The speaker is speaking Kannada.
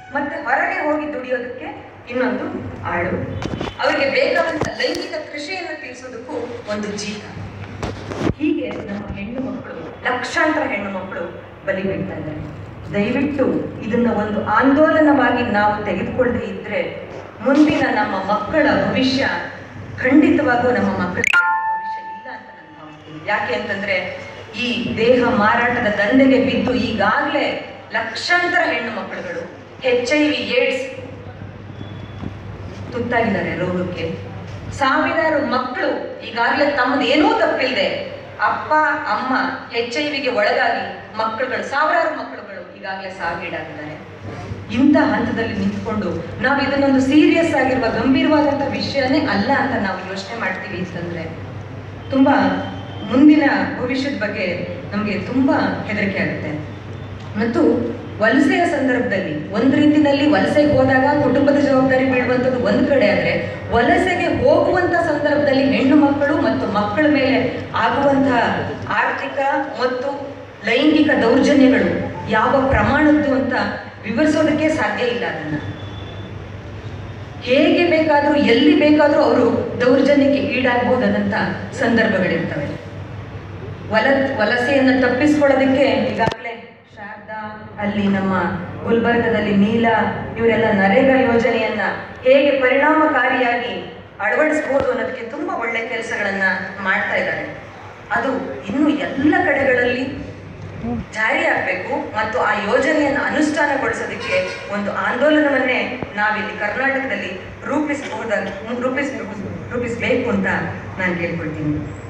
ಮತ್ತೆ ಹೊರಗೆ ಹೋಗಿ ದುಡಿಯೋದಕ್ಕೆ ಇನ್ನೊಂದು ಆಳು ಅವರಿಗೆ ಬೇಕಾದಂತ ಲೈಂಗಿಕ ಕೃಷಿಯನ್ನು ತೀರಿಸೋದಕ್ಕೂ ಒಂದು ಜೀತ ಹೀಗೆ ನಮ್ಮ ಹೆಣ್ಣು ಮಕ್ಕಳು ಲಕ್ಷಾಂತರ ಹೆಣ್ಣು ಮಕ್ಕಳು ಬಲಿ ಬೀಳ್ತಾ ಇದ್ದಾರೆ ದಯವಿಟ್ಟು ಇದನ್ನ ಒಂದು ಆಂದೋಲನವಾಗಿ ನಾವು ತೆಗೆದುಕೊಳ್ಳದೆ ಇದ್ರೆ ಮುಂದಿನ ನಮ್ಮ ಮಕ್ಕಳ ಭವಿಷ್ಯ ಖಂಡಿತವಾಗೂ ನಮ್ಮ ಮಕ್ಕಳ ಭವಿಷ್ಯ ಇಲ್ಲ ಅಂತ ನಾನು ಭಾವಿಸ್ತೀನಿ ಯಾಕೆ ಅಂತಂದ್ರೆ ಈ ದೇಹ ಮಾರಾಟದ ದಂಧೆಗೆ ಬಿದ್ದು ಈಗಾಗಲೇ ಲಕ್ಷಾಂತರ ಹೆಣ್ಣು ಮಕ್ಕಳುಗಳು ಎಚ್ ಐ ವಿ ಏಡ್ಸ್ ತುತ್ತಾಗಿದ್ದಾರೆ ರೋಗಕ್ಕೆ ಸಾವಿರಾರು ಮಕ್ಕಳು ಈಗಾಗಲೇ ತಮ್ಮದು ಏನೂ ತಪ್ಪಿಲ್ಲದೆ ಅಪ್ಪ ಅಮ್ಮ ಎಚ್ ಐ ವಿಗೆ ಒಳಗಾಗಿ ಮಕ್ಕಳುಗಳು ಸಾವಿರಾರು ಮಕ್ಕಳುಗಳು ಈಗಾಗಲೇ ಸಾವಿಗೀಡಾಗಿದ್ದಾರೆ ಇಂಥ ಹಂತದಲ್ಲಿ ನಿಂತ್ಕೊಂಡು ನಾವು ಇದನ್ನೊಂದು ಸೀರಿಯಸ್ ಆಗಿರುವ ಗಂಭೀರವಾದಂಥ ವಿಷಯನೇ ಅಲ್ಲ ಅಂತ ನಾವು ಯೋಚನೆ ಮಾಡ್ತೀವಿ ಅಂತಂದ್ರೆ ತುಂಬಾ ಮುಂದಿನ ಭವಿಷ್ಯದ ಬಗ್ಗೆ ನಮಗೆ ತುಂಬಾ ಹೆದರಿಕೆ ಆಗುತ್ತೆ ಮತ್ತು ವಲಸೆಯ ಸಂದರ್ಭದಲ್ಲಿ ಒಂದು ರೀತಿಯಲ್ಲಿ ವಲಸೆಗೆ ಹೋದಾಗ ಕುಟುಂಬದ ಜವಾಬ್ದಾರಿ ಬೀಳುವಂಥದ್ದು ಒಂದು ಕಡೆ ಆದ್ರೆ ವಲಸೆಗೆ ಹೋಗುವಂತ ಸಂದರ್ಭದಲ್ಲಿ ಹೆಣ್ಣು ಮಕ್ಕಳು ಮತ್ತು ಮಕ್ಕಳ ಮೇಲೆ ಆಗುವಂತಹ ಆರ್ಥಿಕ ಮತ್ತು ಲೈಂಗಿಕ ದೌರ್ಜನ್ಯಗಳು ಯಾವ ಪ್ರಮಾಣದ್ದು ಅಂತ ವಿವರಿಸೋದಕ್ಕೆ ಸಾಧ್ಯ ಇಲ್ಲ ಅದನ್ನ ಹೇಗೆ ಬೇಕಾದ್ರೂ ಎಲ್ಲಿ ಬೇಕಾದ್ರೂ ಅವರು ದೌರ್ಜನ್ಯಕ್ಕೆ ಈಡಾಗಬಹುದಾದಂತ ಸಂದರ್ಭಗಳಿರ್ತವೆ ವಲ ವಲಸೆಯನ್ನು ತಪ್ಪಿಸ್ಕೊಳ್ಳೋದಕ್ಕೆ ಈಗಾಗಲೇ ಶಾರದಾ ಅಲ್ಲಿ ನಮ್ಮ ಗುಲ್ಬರ್ಗದಲ್ಲಿ ನೀಲ ಇವರೆಲ್ಲ ನರೇಗಾ ಯೋಜನೆಯನ್ನ ಹೇಗೆ ಪರಿಣಾಮಕಾರಿಯಾಗಿ ಅಳವಡಿಸಬಹುದು ಅನ್ನೋದಕ್ಕೆ ತುಂಬಾ ಒಳ್ಳೆ ಕೆಲಸಗಳನ್ನ ಮಾಡ್ತಾ ಇದ್ದಾರೆ ಅದು ಇನ್ನು ಎಲ್ಲ ಕಡೆಗಳಲ್ಲಿ ಜಾರಿ ಆಗಬೇಕು ಮತ್ತು ಆ ಯೋಜನೆಯನ್ನು ಅನುಷ್ಠಾನಗೊಳಿಸೋದಕ್ಕೆ ಒಂದು ಆಂದೋಲನವನ್ನೇ ನಾವಿಲ್ಲಿ ಕರ್ನಾಟಕದಲ್ಲಿ ರೂಪಿಸಬಹುದ ರೂಪಿಸ್ ರೂಪಿಸಬೇಕು ಅಂತ ನಾನು ಕೇಳ್ಕೊಳ್ತೀನಿ